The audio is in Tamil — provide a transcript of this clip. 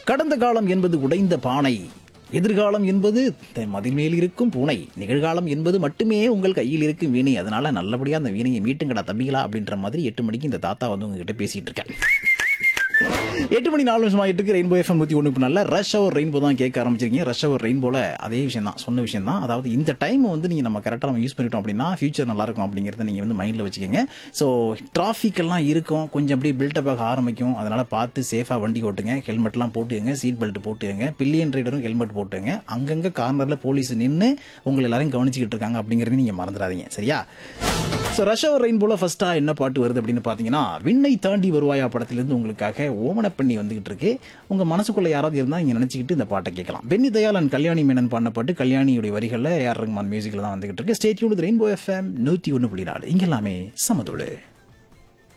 கடந்த காலம் என்பது உடைந்த பானை எதிர்காலம் என்பது த- மதில் மேல் இருக்கும் பூனை நிகழ்காலம் என்பது மட்டுமே உங்கள் கையில் இருக்கும் வீணை அதனால நல்லபடியா அந்த வீணையை மீட்டுங்கடா தம்பிகளா அப்படின்ற மாதிரி எட்டு மணிக்கு இந்த தாத்தா வந்து உங்ககிட்ட பேசிட்டு இருக்கேன் எட்டு மணி நாலு நிமிஷம் ஆகிட்டு இருக்கு ரெயின்போ எஃப்எம் நூற்றி ஒன்று நல்ல ரஷ் அவர் ரெயின்போ தான் கேட்க ஆரம்பிச்சிருக்கீங்க ரஷ் அவர் ரெயின்போல அதே விஷயம் தான் சொன்ன விஷயம் தான் அதாவது இந்த டைம் வந்து நீங்கள் நம்ம கரெக்டாக நம்ம யூஸ் பண்ணிட்டோம் அப்படின்னா ஃபியூச்சர் நல்லா இருக்கும் அப்படிங்கிறத நீங்கள் வந்து மைண்டில் வச்சுக்கோங்க ஸோ டிராஃபிக் எல்லாம் இருக்கும் கொஞ்சம் அப்படியே பில்டப் ஆக ஆரம்பிக்கும் அதனால பார்த்து சேஃபாக வண்டி ஓட்டுங்க ஹெல்மெட்லாம் போட்டுக்கங்க சீட் பெல்ட் போட்டுக்கங்க பில்லியன் ரைடரும் ஹெல்மெட் போட்டுங்க அங்கங்கே கார்னரில் போலீஸ் நின்று உங்களை எல்லாரும் கவனிச்சுக்கிட்டு இருக்காங்க அப்படிங்கிறதையும் நீங்கள் மறந்துடாதீங்க சரியா ஸோ ரஷ் அவர் ரெயின் போல ஃபர்ஸ்டா என்ன பாட்டு வருது அப்படின்னு பார்த்தீங்கன்னா விண்ணை தாண்டி வருவாயா படத்திலிருந்து உங்களுக்காக ஓமனப்பண்ணி வந்துகிட்டு இருக்கு உங்க மனசுக்குள்ள யாராவது இருந்தால் நீங்க நினைச்சுக்கிட்டு இந்த பாட்டை கேட்கலாம் பென்னி தயாளன் கல்யாணி மேனன் பாடின பாட்டு கல்யாணியுடைய வரிகளில் ஏஆர் ரஹ்மான் மியூசிக்கில் தான் வந்துகிட்டு இருக்கு ஸ்டேட்யூடு ரெயின்போ எஃப்எம் நூற்றி ஒன்று புள்ளி நாலு இங்கெல்லாமே சமதோடு